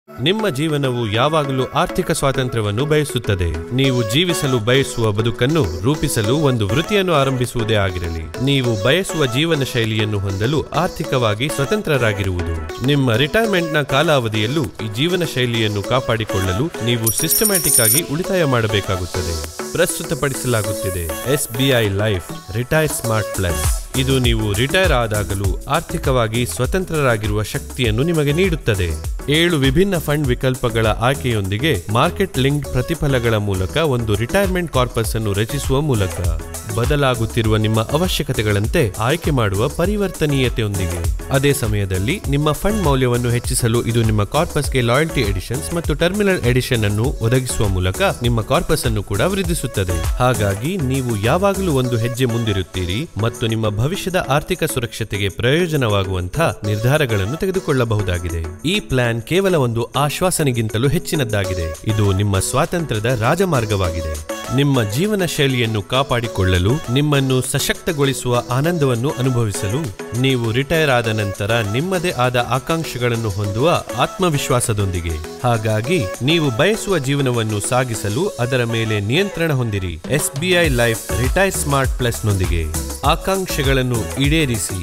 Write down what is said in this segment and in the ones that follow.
ನಿಮ್ಮ ಜೀವನವು ಯಾವಾಗಲೂ ಆರ್ಥಿಕ ಸ್ವಾತಂತ್ರ್ಯವನ್ನು ಬಯಸುತ್ತದೆ ನೀವು ಜೀವಿಸಲು ಬಯಸುವ ಬದುಕನ್ನು ರೂಪಿಸಲು ಒಂದು ವೃತ್ತಿಯನ್ನು ಆರಂಭಿಸುವುದೇ ಆಗಿರಲಿ ನೀವು ಬಯಸುವ ಜೀವನ ಶೈಲಿಯನ್ನು ಹೊಂದಲು ಆರ್ಥಿಕವಾಗಿ ಸ್ವತಂತ್ರರಾಗಿರುವುದು ನಿಮ್ಮ ರಿಟೈರ್ಮೆಂಟ್ನ ಕಾಲಾವಧಿಯಲ್ಲೂ ಈ ಜೀವನ ಶೈಲಿಯನ್ನು ಕಾಪಾಡಿಕೊಳ್ಳಲು ನೀವು ಸಿಸ್ಟಮ್ಯಾಟಿಕ್ ಆಗಿ ಉಳಿತಾಯ ಮಾಡಬೇಕಾಗುತ್ತದೆ ಪ್ರಸ್ತುತಪಡಿಸಲಾಗುತ್ತಿದೆ S B I life retire smart plus ಇದು ನೀವು ರಿಟೈರ್ ಆದಾಗಲೂ ಆರ್ಥಿಕವಾಗಿ ಸ್ವತಂತ್ರರಾಗಿರುವ ಶಕ್ತಿಯನ್ನು ನಿಮಗೆ ನೀಡುತ್ತದೆ ಏಳು ವಿಭಿನ್ನ ಫಂಡ್ ವಿಕಲ್ಪಗಳ ಆಯ್ಕೆಯೊಂದಿಗೆ ಮಾರ್ಕೆಟ್ ಲಿಂಕ್ ಪ್ರತಿಫಲಗಳ ಮೂಲಕ ಒಂದು ರಿಟೈರ್ಮೆಂಟ್ ಕಾರ್ಪಸ್ ಅನ್ನು ರಚಿಸುವ ಮೂಲಕ ಬದಲಾಗುತ್ತಿರುವ ನಿಮ್ಮ ಅವಶ್ಯಕತೆಗಳಂತೆ ಆಯ್ಕೆ ಮಾಡುವ ಪರಿವರ್ತನೀಯತೆಯೊಂದಿಗೆ ಅದೇ ಸಮಯದಲ್ಲಿ ನಿಮ್ಮ ಫಂಡ್ ಮೌಲ್ಯವನ್ನು ಹೆಚ್ಚಿಸಲು ಇದು ನಿಮ್ಮ ಕಾರ್ಪಸ್ಗೆ ಲಾಯಲ್ಟಿ ಎಡಿಷನ್ಸ್ ಮತ್ತು ಟರ್ಮಿನಲ್ ಎಡಿಷನ್ ಅನ್ನು ಒದಗಿಸುವ ಮೂಲಕ ನಿಮ್ಮ ಕಾರ್ಪಸ್ ಅನ್ನು ಕೂಡ ವೃದ್ಧಿಸುತ್ತದೆ ಹಾಗಾಗಿ ನೀವು ಯಾವಾಗಲೂ ಒಂದು ಹೆಜ್ಜೆ ಮುಂದಿರುತ್ತೀರಿ ಮತ್ತು ನಿಮ್ಮ ಭವಿಷ್ಯದ ಆರ್ಥಿಕ ಸುರಕ್ಷತೆಗೆ ಪ್ರಯೋಜನವಾಗುವಂಥ ನಿರ್ಧಾರಗಳನ್ನು ತೆಗೆದುಕೊಳ್ಳಬಹುದಾಗಿದೆ ಈ ಪ್ಲಾನ್ ಕೇವಲ ಒಂದು ಆಶ್ವಾಸನೆಗಿಂತಲೂ ಹೆಚ್ಚಿನದ್ದಾಗಿದೆ ಇದು ನಿಮ್ಮ ಸ್ವಾತಂತ್ರ್ಯದ ರಾಜಮಾರ್ಗವಾಗಿದೆ ನಿಮ್ಮ ಜೀವನ ಶೈಲಿಯನ್ನು ಕಾಪಾಡಿಕೊಳ್ಳಲು ನಿಮ್ಮನ್ನು ಸಶಕ್ತಗೊಳಿಸುವ ಆನಂದವನ್ನು ಅನುಭವಿಸಲು ನೀವು ರಿಟೈರ್ ಆದ ನಂತರ ನಿಮ್ಮದೇ ಆದ ಆಕಾಂಕ್ಷೆಗಳನ್ನು ಹೊಂದುವ ಆತ್ಮವಿಶ್ವಾಸದೊಂದಿಗೆ ಹಾಗಾಗಿ ನೀವು ಬಯಸುವ ಜೀವನವನ್ನು ಸಾಗಿಸಲು ಅದರ ಮೇಲೆ ನಿಯಂತ್ರಣ ಹೊಂದಿರಿ ಎಸ್ಬಿಐ ಲೈಫ್ ರಿಟೈರ್ ಸ್ಮಾರ್ಟ್ ಪ್ಲಸ್ನೊಂದಿಗೆ ಆಕಾಂಕ್ಷೆಗಳನ್ನು ಈಡೇರಿಸಿ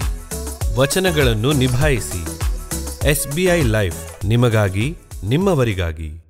ವಚನಗಳನ್ನು ನಿಭಾಯಿಸಿ ಎಸ್ಬಿಐ ಲೈಫ್ ನಿಮಗಾಗಿ ನಿಮ್ಮವರಿಗಾಗಿ